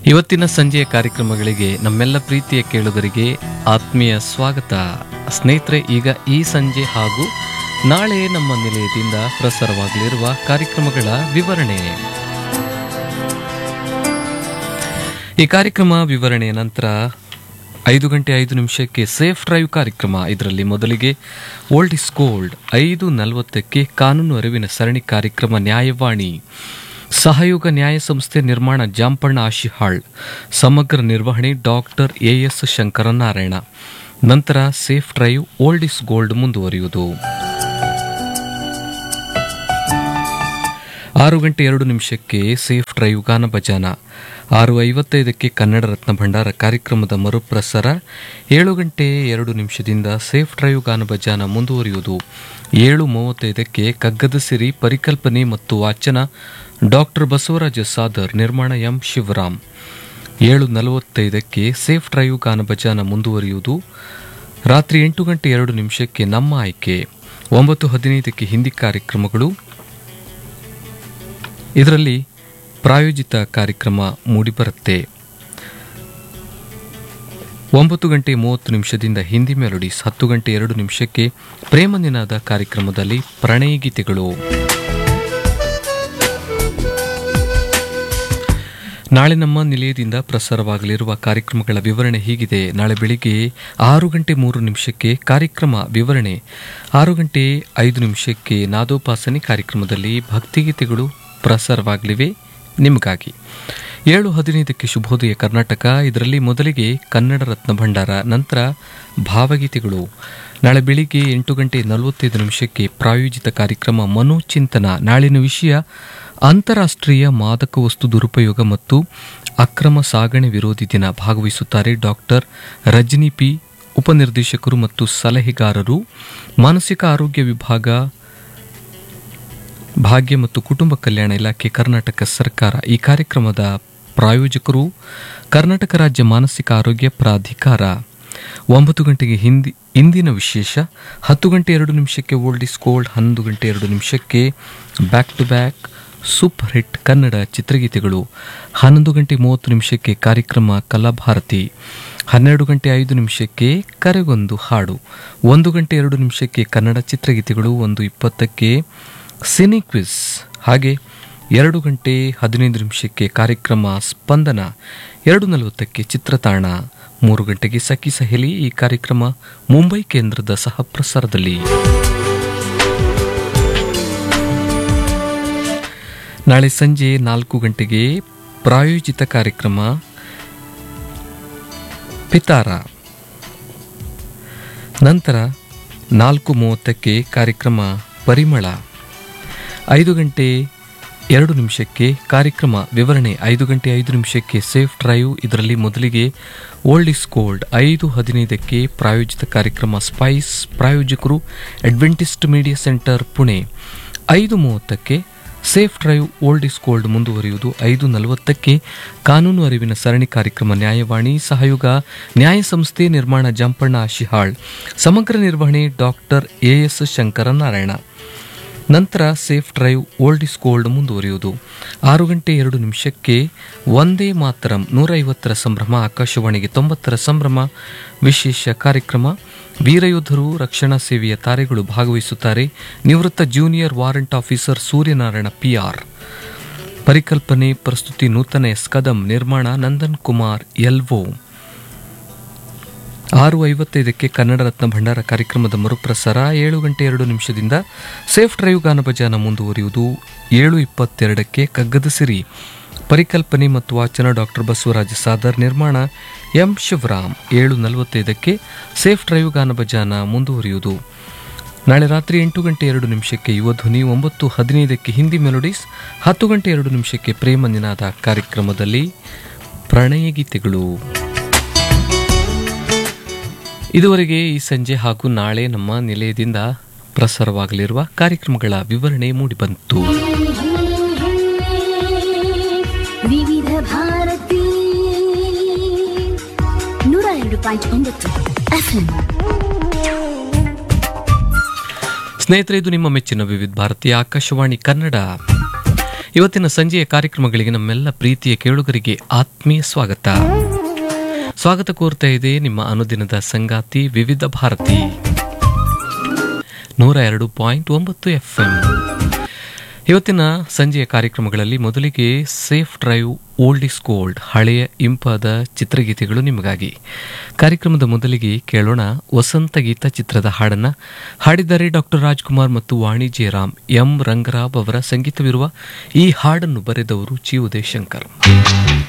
ಇವತ್ತಿನ ಸಂಜೆಯ ಕಾರ್ಯಕ್ರಮಗಳಿಗೆ ನಮ್ಮೆಲ್ಲ ಪ್ರೀತಿಯ ಕೇಳುಗರಿಗೆ ಆತ್ಮೀಯ ಸ್ವಾಗತ ಸ್ನೇಹಿತರೆ ಈಗ ಈ ಸಂಜೆ ಹಾಗೂ ನಾಳೆ ನಮ್ಮ ನಿಲಯದಿಂದ ಪ್ರಸಾರವಾಗಲಿರುವ ಕಾರ್ಯಕ್ರಮಗಳ ವಿವರಣೆ ಈ ಕಾರ್ಯಕ್ರಮ ವಿವರಣೆಯ ನಂತರ ಐದು ಗಂಟೆ ಐದು ನಿಮಿಷಕ್ಕೆ ಸೇಫ್ ಡ್ರೈವ್ ಕಾರ್ಯಕ್ರಮ ಇದರಲ್ಲಿ ಮೊದಲಿಗೆ ಓಲ್ಡ್ ಇಸ್ ಗೋಲ್ಡ್ ಐದು ನಲವತ್ತಕ್ಕೆ ಕಾನೂನು ಅರಿವಿನ ಸರಣಿ ಕಾರ್ಯಕ್ರಮ ನ್ಯಾಯವಾಣಿ ಸಹಯೋಗ ನ್ಯಾಯ ಸಂಸ್ಥೆ ನಿರ್ಮಾಣ ಜಾಂಪಣ್ಣ ಆಶಿಹಾಳ್ ಸಮಗ್ರ ನಿರ್ವಹಣೆ ಡಾಕ್ಟರ್ ಎ ಎಸ್ ಶಂಕರನಾರಾಯಣ ನಂತರ safe drive old is gold ಮುಂದುವರಿಯುವುದು ಆರು ಗಂಟೆ ಎರಡು ನಿಮಿಷಕ್ಕೆ ಸೇಫ್ ಡ್ರೈವ್ ಗಾನ ಭಜಾನ ಆರು ಐವತ್ತೈದಕ್ಕೆ ಕನ್ನಡ ರತ್ನ ಭಂಡಾರ ಕಾರ್ಯಕ್ರಮದ ಮರುಪ್ರಸಾರ ಏಳು ಗಂಟೆ ಎರಡು ನಿಮಿಷದಿಂದ ಸೇಫ್ ಡ್ರೈವ್ ಗಾನ ಭಜಾನ ಮುಂದುವರಿಯುವುದು ಏಳು ಮೂವತ್ತೈದಕ್ಕೆ ಕಗ್ಗದ ಸಿರಿ ಪರಿಕಲ್ಪನೆ ಮತ್ತು ವಾಚನ ಡಾಕ್ಟರ್ ಬಸವರಾಜ ಸಾದರ್ ನಿರ್ಮಾಣ ಎಂ ಶಿವರಾಮ್ ಏಳು ನಲವತ್ತೈದಕ್ಕೆ ಸೇಫ್ ಡ್ರೈವ್ ಗಾನ ಭಜಾನ ಮುಂದುವರಿಯುವುದು ರಾತ್ರಿ ಎಂಟು ಗಂಟೆ ಎರಡು ನಿಮಿಷಕ್ಕೆ ನಮ್ಮ ಆಯ್ಕೆ ಒಂಬತ್ತು ಹದಿನೈದಕ್ಕೆ ಹಿಂದಿ ಕಾರ್ಯಕ್ರಮಗಳು ಇದರಲ್ಲಿ ಪ್ರಾಯೋಜಿತ ಕಾರ್ಯಕ್ರಮ ಮೂಡಿಬರುತ್ತೆ ಒಂಬತ್ತು ಗಂಟೆ ಮೂವತ್ತು ನಿಮಿಷದಿಂದ ಹಿಂದಿ ಮೆಲೋಡಿಸ್ ಹತ್ತು ಗಂಟೆ ಎರಡು ನಿಮಿಷಕ್ಕೆ ಪ್ರೇಮ ನಿನಾದ ಕಾರ್ಯಕ್ರಮದಲ್ಲಿ ಪ್ರಣಯ ಗೀತೆಗಳು ನಾಳೆ ನಮ್ಮ ನಿಲಯದಿಂದ ಪ್ರಸಾರವಾಗಲಿರುವ ಕಾರ್ಯಕ್ರಮಗಳ ವಿವರಣೆ ಹೀಗಿದೆ ನಾಳೆ ಬೆಳಿಗ್ಗೆ ಆರು ಗಂಟೆ ಮೂರು ನಿಮಿಷಕ್ಕೆ ಕಾರ್ಯಕ್ರಮ ವಿವರಣೆ ಆರು ಗಂಟೆ ಐದು ನಿಮಿಷಕ್ಕೆ ನಾದೋಪಾಸನೆ ಕಾರ್ಯಕ್ರಮದಲ್ಲಿ ಭಕ್ತಿಗೀತೆಗಳು ಪ್ರಸಾರವಾಗಲಿವೆ ನಿಮಗಾಗಿ ಏಳು ಹದಿನೈದಕ್ಕೆ ಶುಭೋದಯ ಕರ್ನಾಟಕ ಇದರಲ್ಲಿ ಮೊದಲಿಗೆ ಕನ್ನಡ ರತ್ನ ಭಂಡಾರ ನಂತರ ಭಾವಗೀತೆಗಳು ನಾಳೆ ಬೆಳಿಗ್ಗೆ ಎಂಟು ಗಂಟೆ ನಲವತ್ತೈದು ನಿಮಿಷಕ್ಕೆ ಪ್ರಾಯೋಜಿತ ಕಾರ್ಯಕ್ರಮ ಮನೋಚಿಂತನ ನಾಳಿನ ವಿಷಯ ಅಂತಾರಾಷ್ಟ್ರೀಯ ಮಾದಕ ವಸ್ತು ದುರುಪಯೋಗ ಮತ್ತು ಅಕ್ರಮ ಸಾಗಣೆ ವಿರೋಧಿ ದಿನ ಭಾಗವಹಿಸುತ್ತಾರೆ ಡಾಕ್ಟರ್ ರಜನಿ ಪಿ ಉಪನಿರ್ದೇಶಕರು ಮತ್ತು ಸಲಹೆಗಾರರು ಮಾನಸಿಕ ಆರೋಗ್ಯ ವಿಭಾಗ ಭಾಗ್ಯ ಮತ್ತು ಕುಟುಂಬ ಕಲ್ಯಾಣ ಇಲಾಖೆ ಕರ್ನಾಟಕ ಸರ್ಕಾರ ಈ ಕಾರ್ಯಕ್ರಮದ ಪ್ರಾಯೋಜಕರು ಕರ್ನಾಟಕ ರಾಜ್ಯ ಮಾನಸಿಕ ಆರೋಗ್ಯ ಪ್ರಾಧಿಕಾರ ಒಂಬತ್ತು ಗಂಟೆಗೆ ಹಿಂದಿ ಇಂದಿನ ವಿಶೇಷ ಹತ್ತು ಗಂಟೆ ಎರಡು ನಿಮಿಷಕ್ಕೆ ಓಲ್ಡ್ ಇಸ್ ಗೋಲ್ಡ್ ಹನ್ನೊಂದು ಗಂಟೆ ಎರಡು ನಿಮಿಷಕ್ಕೆ back to back super hit Kannada ಚಿತ್ರಗೀತೆಗಳು ಹನ್ನೊಂದು ಗಂಟೆ ಮೂವತ್ತು ನಿಮಿಷಕ್ಕೆ ಕಾರ್ಯಕ್ರಮ ಕಲಾಭಾರತಿ ಹನ್ನೆರಡು ಗಂಟೆ ಐದು ನಿಮಿಷಕ್ಕೆ ಕರೆಗೊಂದು ಹಾಡು ಒಂದು ಗಂಟೆ ಎರಡು ನಿಮಿಷಕ್ಕೆ ಕನ್ನಡ ಚಿತ್ರಗೀತೆಗಳು ಒಂದು ಇಪ್ಪತ್ತಕ್ಕೆ ಸಿನಿ ಕ್ವಿಸ್ ಹಾಗೆ ಎರಡು ಗಂಟೆ ಹದಿನೈದು ನಿಮಿಷಕ್ಕೆ ಕಾರ್ಯಕ್ರಮ ಸ್ಪಂದನ ಎರಡು ನಲವತ್ತಕ್ಕೆ ಚಿತ್ರತಾಣ ಮೂರು ಗಂಟೆಗೆ ಸಖಿ ಸಹೇಲಿ ಈ ಕಾರ್ಯಕ್ರಮ ಮುಂಬೈ ಕೇಂದ್ರದ ಸಹ ಪ್ರಸಾರದಲ್ಲಿ ನಾಳೆ ಸಂಜೆ ನಾಲ್ಕು ಗಂಟೆಗೆ ಪ್ರಾಯೋಜಿತ ಕಾರ್ಯಕ್ರಮ ಪಿತಾರ ನಂತರ ನಾಲ್ಕು ಮೂವತ್ತಕ್ಕೆ ಕಾರ್ಯಕ್ರಮ ಪರಿಮಳ ಐದು ಗಂಟೆ ಎರಡು ನಿಮಿಷಕ್ಕೆ ಕಾರ್ಯಕ್ರಮ ವಿವರಣೆ ಐದು ಗಂಟೆ ಐದು ನಿಮಿಷಕ್ಕೆ ಸೇಫ್ ಡ್ರೈವ್ ಇದರಲ್ಲಿ ಮೊದಲಿಗೆ ಓಲ್ಡ್ ಇಸ್ ಗೋಲ್ಡ್ ಐದು ಹದಿನೈದಕ್ಕೆ ಪ್ರಾಯೋಜಿತ ಕಾರ್ಯಕ್ರಮ ಸ್ಪೈಸ್ ಪ್ರಾಯೋಜಕರು ಅಡ್ವೆಂಟಿಸ್ಟ್ ಮೀಡಿಯಾ ಸೆಂಟರ್ ಪುಣೆ ಐದು ಮೂವತ್ತಕ್ಕೆ safe drive old is gold ಮುಂದುವರಿಯುವುದು ಐದು ನಲವತ್ತಕ್ಕೆ ಕಾನೂನು ಅರಿವಿನ ಸರಣಿ ಕಾರ್ಯಕ್ರಮ ನ್ಯಾಯವಾಣಿ ಸಹಯೋಗ ನ್ಯಾಯ ಸಂಸ್ಥೆ ನಿರ್ಮಾಣ ಜಂಪಣ್ಣ ಆಶಿಹಾಳ್ ಸಮಗ್ರ ನಿರ್ವಹಣೆ ಡಾಕ್ಟರ್ ಎ ಎಸ್ ಶಂಕರನಾರಾಯಣ ನಂತರ safe drive old is gold ಮುಂದುವರಿಯುವುದು ಆರು ಗಂಟೆ ಎರಡು ನಿಮಿಷಕ್ಕೆ ಒಂದೇ ಮಾತರಂ ನೂರ ಐವತ್ತರ ಸಂಭ್ರಮ ಆಕಾಶವಾಣಿಗೆ ತೊಂಬತ್ತರ ಸಂಭ್ರಮ ವಿಶೇಷ ಕಾರ್ಯಕ್ರಮ ವೀರಯೋಧರು ರಕ್ಷಣಾ ಸೇವೆಯ ತಾರೆಗಳು ಭಾಗವಹಿಸುತ್ತಾರೆ ನಿವೃತ್ತ junior warrant officer Suryanarayana P R ಪರಿಕಲ್ಪನೆ ಪ್ರಸ್ತುತಿ ನೂತನ ಎಸ್ ಕದಂ ನಿರ್ಮಾಣ ನಂದನ್ ಕುಮಾರ್ ಎಲ್ವೋ ಆರು ಐವತ್ತೈದಕ್ಕೆ ಕನ್ನಡ ರತ್ನ ಭಂಡಾರ ಕಾರ್ಯಕ್ರಮದ ಮರುಪ್ರಸಾರ ಏಳು ಗಂಟೆ ಎರಡು ನಿಮಿಷದಿಂದ ಸೇಫ್ ಡ್ರೈವ್ ಗಾನ ಭಜಾನ ಮುಂದುವರಿಯುವುದು ಏಳು ಇಪ್ಪತ್ತೆರಡಕ್ಕೆ ಕಗ್ಗದ ಸಿರಿ ಪರಿಕಲ್ಪನೆ ಮತ್ತು ವಾಚನ ಡಾಕ್ಟರ್ ಬಸವರಾಜ ಸಾದರ್ ನಿರ್ಮಾಣ ಎಂ ಶಿವರಾಮ್ ಏಳು ನಲವತ್ತೈದಕ್ಕೆ ಸೇಫ್ ಡ್ರೈವ್ ಗಾನ ಭಜಾನ ಮುಂದುವರಿಯುವುದು ನಾಳೆ ರಾತ್ರಿ ಎಂಟು ಗಂಟೆ ಎರಡು ನಿಮಿಷಕ್ಕೆ ಯುವ ಧ್ವನಿ ಒಂಬತ್ತು ಹದಿನೈದಕ್ಕೆ ಹಿಂದಿ ಮೆಲೋಡಿಸ್ ಹತ್ತು ಗಂಟೆ ಎರಡು ನಿಮಿಷಕ್ಕೆ ಪ್ರೇಮ ನಿನಾದ ಕಾರ್ಯಕ್ರಮದಲ್ಲಿ ಪ್ರಣಯ ಗೀತೆಗಳು ಇದುವರೆಗೆ ಈ ಸಂಜೆ ಹಾಗೂ ನಾಳೆ ನಮ್ಮ ನಿಲಯದಿಂದ ಪ್ರಸಾರವಾಗಲಿರುವ ಕಾರ್ಯಕ್ರಮಗಳ ವಿವರಣೆ ಮೂಡಿಬಂತು ವಿವಿಧ ಭಾರತಿ ನೂರ ಎರಡು ಪಾಯಿಂಟ್ ಒಂಬತ್ತು ಎಫ್ಎಂ ಸ್ನೇಹಿತರೆ ಇದು ನಿಮ್ಮ ಮೆಚ್ಚಿನ ವಿವಿಧ ಭಾರತೀಯ ಆಕಾಶವಾಣಿ ಕನ್ನಡ ಇವತ್ತಿನ ಸಂಜೆಯ ಕಾರ್ಯಕ್ರಮಗಳಿಗೆ ನಮ್ಮೆಲ್ಲ ಪ್ರೀತಿಯ ಕೇಳುಗರಿಗೆ ಆತ್ಮೀಯ ಸ್ವಾಗತ ಸ್ವಾಗತ ಕೋರ್ತಾ ಇದೆ ನಿಮ್ಮ ಅನುದಿನದ ಸಂಗಾತಿ ವಿವಿಧ ಭಾರತಿ ನೂರ ಎರಡು ಪಾಯಿಂಟ್ ಒಂಬತ್ತು ಎಫ್ ಇವತ್ತಿನ ಸಂಜೆಯ ಕಾರ್ಯಕ್ರಮಗಳಲ್ಲಿ ಮೊದಲಿಗೆ safe drive old is gold ಹಳೆಯ ಇಂಪಾದ ಚಿತ್ರಗೀತೆಗಳು ನಿಮಗಾಗಿ ಕಾರ್ಯಕ್ರಮದ ಮೊದಲಿಗೆ ಕೇಳೋಣ ವಸಂತ ಗೀತ ಚಿತ್ರದ ಹಾಡನ್ನ ಹಾಡಿದ್ದಾರೆ ಡಾಕ್ಟರ್ ರಾಜ್ಕುಮಾರ್ ಮತ್ತು ವಾಣಿ ಜಯರಾಮ್ ಎಂ ರಂಗರಾವ್ ಅವರ ಸಂಗೀತವಿರುವ ಈ ಹಾಡನ್ನು ಬರೆದವರು ಚಿ ಉದಯಶಂಕರ್